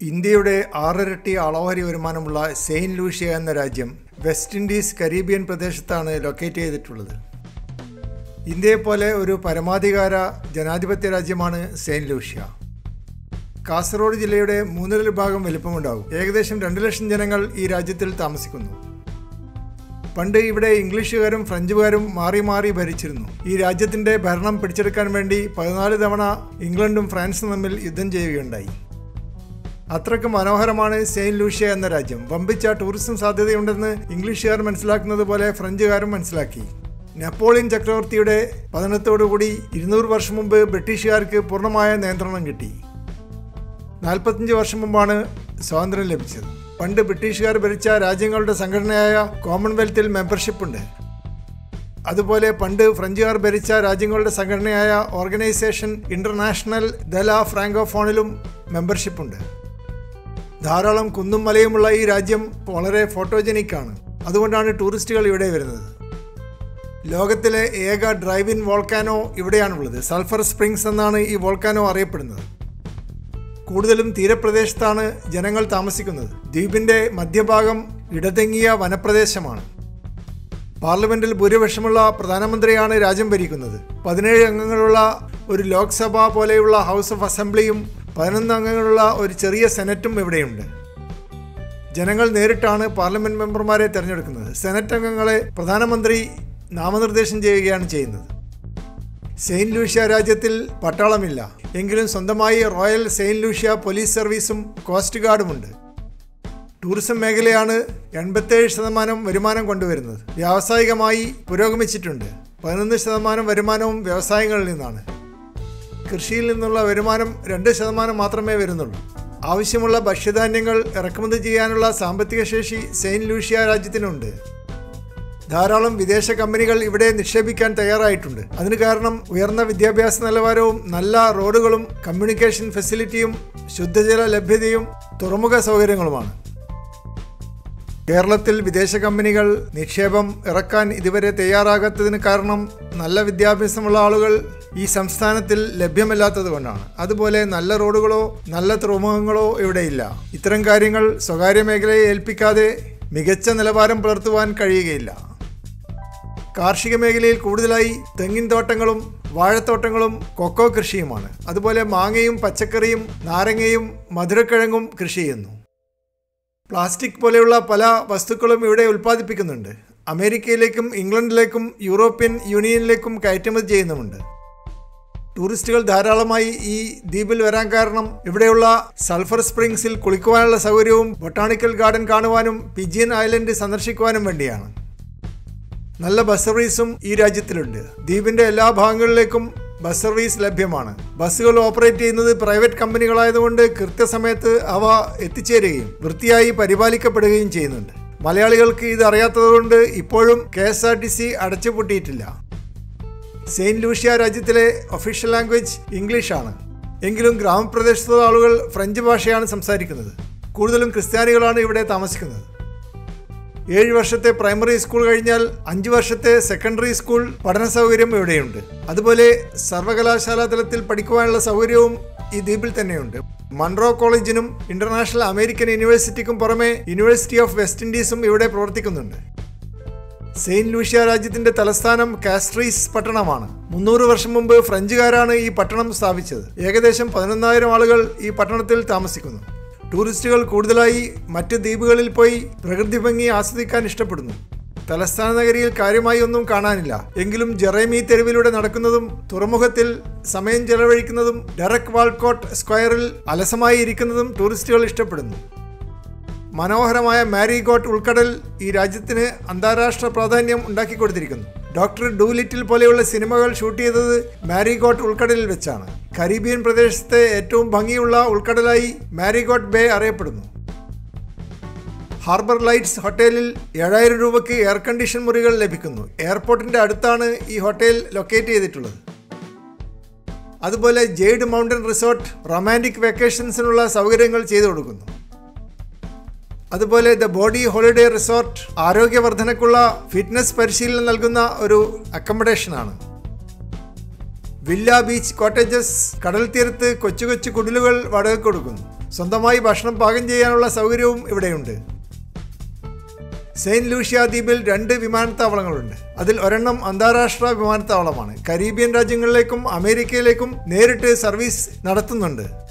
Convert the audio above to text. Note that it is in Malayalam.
ഇന്ത്യയുടെ ആറിരട്ടി അളവരി വരുമാനമുള്ള സെയിൻറ്റ് ലൂഷ്യ എന്ന രാജ്യം വെസ്റ്റ് ഇൻഡീസ് കരീബിയൻ പ്രദേശത്താണ് ലൊക്കേറ്റ് ചെയ്തിട്ടുള്ളത് ഇന്ത്യയെപ്പോലെ ഒരു പരമാധികാര ജനാധിപത്യ രാജ്യമാണ് സെയിൻറ്റ് ലൂഷ്യ കാസർഗോഡ് ജില്ലയുടെ മൂന്നിൽ ഭാഗം വലിപ്പമുണ്ടാകും ഏകദേശം രണ്ട് ലക്ഷം ജനങ്ങൾ ഈ രാജ്യത്തിൽ താമസിക്കുന്നു പണ്ട് ഇവിടെ ഇംഗ്ലീഷുകാരും ഫ്രഞ്ചുകാരും മാറി മാറി ഭരിച്ചിരുന്നു ഈ രാജ്യത്തിന്റെ ഭരണം പിടിച്ചെടുക്കാൻ വേണ്ടി പതിനാല് തവണ ഇംഗ്ലണ്ടും ഫ്രാൻസും തമ്മിൽ യുദ്ധം ചെയ്യുകയുണ്ടായി അത്രയ്ക്ക് മനോഹരമാണ് സെയിൻറ്റ് ലൂഷ്യ എന്ന രാജ്യം വമ്പിച്ച ടൂറിസം സാധ്യതയുണ്ടെന്ന് ഇംഗ്ലീഷുകാർ മനസ്സിലാക്കുന്നത് പോലെ ഫ്രഞ്ചുകാരും മനസ്സിലാക്കി നെപ്പോളിയൻ ചക്രവർത്തിയുടെ പതനത്തോടുകൂടി ഇരുന്നൂറ് വർഷം മുമ്പ് ബ്രിട്ടീഷുകാർക്ക് പൂർണ്ണമായ നിയന്ത്രണം കിട്ടി നാൽപ്പത്തഞ്ച് വർഷം മുമ്പാണ് സ്വാതന്ത്ര്യം ലഭിച്ചത് പണ്ട് ബ്രിട്ടീഷുകാർ ഭരിച്ച രാജ്യങ്ങളുടെ സംഘടനയായ കോമൺവെൽത്തിൽ മെമ്പർഷിപ്പ് ഉണ്ട് അതുപോലെ പണ്ട് ഫ്രഞ്ചുകാർ ഭരിച്ച രാജ്യങ്ങളുടെ സംഘടനയായ ഓർഗനൈസേഷൻ ഇന്റർനാഷണൽ ദല ഫ്രാങ്കോഫോണിലും മെമ്പർഷിപ്പ് ഉണ്ട് ധാരാളം കുന്നും മലയുമുള്ള ഈ രാജ്യം വളരെ ഫോട്ടോജനിക് ആണ് അതുകൊണ്ടാണ് ടൂറിസ്റ്റുകൾ ഇവിടെ വരുന്നത് ലോകത്തിലെ ഏക ഡ്രൈവ് ഇൻ വോൾക്കാനോ ഇവിടെയാണുള്ളത് സൾഫർ സ്പ്രിങ്സ് എന്നാണ് ഈ വോൾക്കാനോ അറിയപ്പെടുന്നത് കൂടുതലും തീരപ്രദേശത്താണ് ജനങ്ങൾ താമസിക്കുന്നത് ദ്വീപിന്റെ മധ്യഭാഗം ഇടതെങ്ങിയ വനപ്രദേശമാണ് പാർലമെന്റിൽ ഭൂരിപക്ഷമുള്ള പ്രധാനമന്ത്രിയാണ് രാജ്യം ഭരിക്കുന്നത് പതിനേഴ് അംഗങ്ങളുള്ള ഒരു ലോക്സഭ പോലെയുള്ള ഹൗസ് ഓഫ് അസംബ്ലിയും പതിനൊന്ന് അംഗങ്ങളുള്ള ഒരു ചെറിയ സെനറ്റും ഇവിടെയുണ്ട് ജനങ്ങൾ നേരിട്ടാണ് പാർലമെന്റ് മെമ്പർമാരെ തിരഞ്ഞെടുക്കുന്നത് സെനറ്റ് അംഗങ്ങളെ പ്രധാനമന്ത്രി നാമനിർദ്ദേശം ചെയ്യുകയാണ് ചെയ്യുന്നത് സെയിൻറ്റ് ലൂഷ്യ രാജ്യത്തിൽ പട്ടാളമില്ല എങ്കിലും സ്വന്തമായി റോയൽ സെയിൻറ്റ് ലൂഷ്യ പോലീസ് സർവീസും കോസ്റ്റ് ഗാർഡുമുണ്ട് ടൂറിസം മേഖലയാണ് എൺപത്തേഴ് ശതമാനം വരുമാനം കൊണ്ടുവരുന്നത് വ്യാവസായികമായി പുരോഗമിച്ചിട്ടുണ്ട് പതിനൊന്ന് ശതമാനം വരുമാനവും വ്യവസായങ്ങളിൽ നിന്നാണ് കൃഷിയിൽ നിന്നുള്ള വരുമാനം രണ്ട് ശതമാനം മാത്രമേ വരുന്നുള്ളൂ ആവശ്യമുള്ള ഭക്ഷ്യധാന്യങ്ങൾ ഇറക്കുമതി ചെയ്യാനുള്ള സാമ്പത്തിക ശേഷി സെയിൻറ്റ് ലൂഷ്യ രാജ്യത്തിനുണ്ട് ധാരാളം വിദേശ കമ്പനികൾ ഇവിടെ നിക്ഷേപിക്കാൻ തയ്യാറായിട്ടുണ്ട് അതിന് കാരണം ഉയർന്ന വിദ്യാഭ്യാസ നിലവാരവും നല്ല റോഡുകളും കമ്മ്യൂണിക്കേഷൻ ഫെസിലിറ്റിയും ശുദ്ധജല ലഭ്യതയും തുറമുഖ സൗകര്യങ്ങളുമാണ് കേരളത്തിൽ വിദേശ കമ്പനികൾ നിക്ഷേപം ഇറക്കാൻ ഇതുവരെ തയ്യാറാകാത്തതിന് കാരണം നല്ല വിദ്യാഭ്യാസമുള്ള ആളുകൾ ഈ സംസ്ഥാനത്തിൽ ലഭ്യമല്ലാത്തത് കൊണ്ടാണ് അതുപോലെ നല്ല റോഡുകളോ നല്ല തുറമുഖങ്ങളോ ഇവിടെയില്ല ഇത്തരം കാര്യങ്ങൾ സ്വകാര്യ മേഖലയെ ഏൽപ്പിക്കാതെ മികച്ച നിലവാരം പുലർത്തുവാൻ കഴിയുകയില്ല കാർഷിക മേഖലയിൽ കൂടുതലായി തെങ്ങിൻ തോട്ടങ്ങളും വാഴത്തോട്ടങ്ങളും കൊക്കോ കൃഷിയുമാണ് അതുപോലെ മാങ്ങയും പച്ചക്കറിയും നാരങ്ങയും മധുരക്കിഴങ്ങും കൃഷി ചെയ്യുന്നു പ്ലാസ്റ്റിക് പോലെയുള്ള പല വസ്തുക്കളും ഇവിടെ ഉൽപ്പാദിപ്പിക്കുന്നുണ്ട് അമേരിക്കയിലേക്കും ഇംഗ്ലണ്ടിലേക്കും യൂറോപ്യൻ യൂണിയനിലേക്കും കയറ്റുമതി ചെയ്യുന്നുമുണ്ട് ടൂറിസ്റ്റുകൾ ധാരാളമായി ഈ ദ്വീപിൽ വരാൻ കാരണം ഇവിടെയുള്ള സൾഫർ സ്പ്രിങ്സിൽ കുളിക്കുവാനുള്ള സൗകര്യവും ബൊട്ടാണിക്കൽ ഗാർഡൻ കാണുവാനും പിജിയൻ ഐലൻഡ് സന്ദർശിക്കുവാനും വേണ്ടിയാണ് നല്ല ബസ് സർവീസും ഈ രാജ്യത്തിലുണ്ട് ദ്വീപിന്റെ എല്ലാ ഭാഗങ്ങളിലേക്കും ബസ് സർവീസ് ലഭ്യമാണ് ബസ്സുകൾ ഓപ്പറേറ്റ് ചെയ്യുന്നത് പ്രൈവറ്റ് കമ്പനികളായതുകൊണ്ട് കൃത്യസമയത്ത് അവ എത്തിച്ചേരുകയും വൃത്തിയായി പരിപാലിക്കപ്പെടുകയും ചെയ്യുന്നുണ്ട് മലയാളികൾക്ക് ഇത് അറിയാത്തതുകൊണ്ട് ഇപ്പോഴും K S R T C അടച്ചുപൂട്ടിയിട്ടില്ല സെയിൻറ്റ് ലൂഷ്യ രാജ്യത്തിലെ ഒഫീഷ്യൽ ലാംഗ്വേജ് ഇംഗ്ലീഷാണ് എങ്കിലും ഗ്രാമപ്രദേശത്തുള്ള ആളുകൾ ഫ്രഞ്ച് ഭാഷയാണ് സംസാരിക്കുന്നത് കൂടുതലും ക്രിസ്ത്യാനികളാണ് ഇവിടെ താമസിക്കുന്നത് ഏഴ് വർഷത്തെ പ്രൈമറി സ്കൂൾ കഴിഞ്ഞാൽ അഞ്ച് വർഷത്തെ സെക്കൻഡറി സ്കൂൾ പഠന സൗകര്യം ഇവിടെയുണ്ട് അതുപോലെ സർവകലാശാല തലത്തിൽ പഠിക്കുവാനുള്ള സൗകര്യവും ഈ ദ്വീപിൽ തന്നെയുണ്ട് മൺറോ കോളേജിനും ഇന്റർനാഷണൽ അമേരിക്കൻ യൂണിവേഴ്സിറ്റിക്കും പുറമെ യൂണിവേഴ്സിറ്റി ഓഫ് വെസ്റ്റ് ഇൻഡീസും ഇവിടെ പ്രവർത്തിക്കുന്നുണ്ട് സെയിന്റ് ലൂഷ്യ രാജ്യത്തിന്റെ തലസ്ഥാനം കാസ്ട്രീസ് പട്ടണമാണ് മുന്നൂറ് വർഷം മുമ്പ് ഫ്രഞ്ചുകാരാണ് ഈ പട്ടണം സ്ഥാപിച്ചത് ഏകദേശം പതിനൊന്നായിരം ആളുകൾ ഈ പട്ടണത്തിൽ താമസിക്കുന്നു ടൂറിസ്റ്റുകൾ കൂടുതലായി മറ്റ് ദ്വീപുകളിൽ പോയി പ്രകൃതി ഭംഗി ആസ്വദിക്കാൻ ഇഷ്ടപ്പെടുന്നു തലസ്ഥാന നഗരിയിൽ കാര്യമായി ഒന്നും കാണാനില്ല എങ്കിലും ജെറേമി തെരുവിലൂടെ നടക്കുന്നതും തുറമുഖത്തിൽ സമയം ചെലവഴിക്കുന്നതും ഡെറക് വാൾക്കോട്ട് സ്ക്വയറിൽ അലസമായി ഇരിക്കുന്നതും ടൂറിസ്റ്റുകൾ ഇഷ്ടപ്പെടുന്നു മനോഹരമായ മാരിഗോട്ട് ഉൾക്കടൽ ഈ രാജ്യത്തിന് അന്താരാഷ്ട്ര പ്രാധാന്യം ഉണ്ടാക്കി കൊടുത്തിരിക്കുന്നു ഡോക്ടർ ഡൂ ലിറ്റിൽ പോലെയുള്ള സിനിമകൾ ഷൂട്ട് ചെയ്തത് മാരിഗോട്ട് ഉൾക്കടലിൽ വെച്ചാണ് കരീബിയൻ പ്രദേശത്തെ ഏറ്റവും ഭംഗിയുള്ള ഉൾക്കടലായി മാരിഗോട്ട് ബേ അറിയപ്പെടുന്നു ഹാർബർ ലൈറ്റ്സ് ഹോട്ടലിൽ ഏഴായിരം രൂപയ്ക്ക് എയർ കണ്ടീഷൻ മുറികൾ ലഭിക്കുന്നു എയർപോർട്ടിന്റെ അടുത്താണ് ഈ ഹോട്ടൽ ലൊക്കേറ്റ് ചെയ്തിട്ടുള്ളത് അതുപോലെ ജെയ്ഡ് മൗണ്ടൻ റിസോർട്ട് റൊമാൻറ്റിക് വെക്കേഷൻസിനുള്ള സൗകര്യങ്ങൾ ചെയ്തു കൊടുക്കുന്നു അതുപോലെ ദ ബോഡി ഹോളിഡേ റിസോർട്ട് ആരോഗ്യവർദ്ധനക്കുള്ള ഫിറ്റ്നസ് പരിശീലനം നൽകുന്ന ഒരു അക്കമഡേഷനാണ് വില്ല ബീച്ച് കോട്ടേജസ് കടൽ തീരത്ത് കൊച്ചു കൊച്ചു കുടിലുകൾ വാടകയ്ക്ക് കൊടുക്കുന്നു സ്വന്തമായി ഭക്ഷണം പാകം ചെയ്യാനുള്ള സൗകര്യവും ഇവിടെയുണ്ട് സെയിൻറ്റ് ലൂഷ്യ ദ്വീപിൽ രണ്ട് വിമാനത്താവളങ്ങളുണ്ട് അതിൽ ഒരെണ്ണം അന്താരാഷ്ട്ര വിമാനത്താവളമാണ് കരീബിയൻ രാജ്യങ്ങളിലേക്കും അമേരിക്കയിലേക്കും നേരിട്ട് സർവീസ് നടത്തുന്നുണ്ട്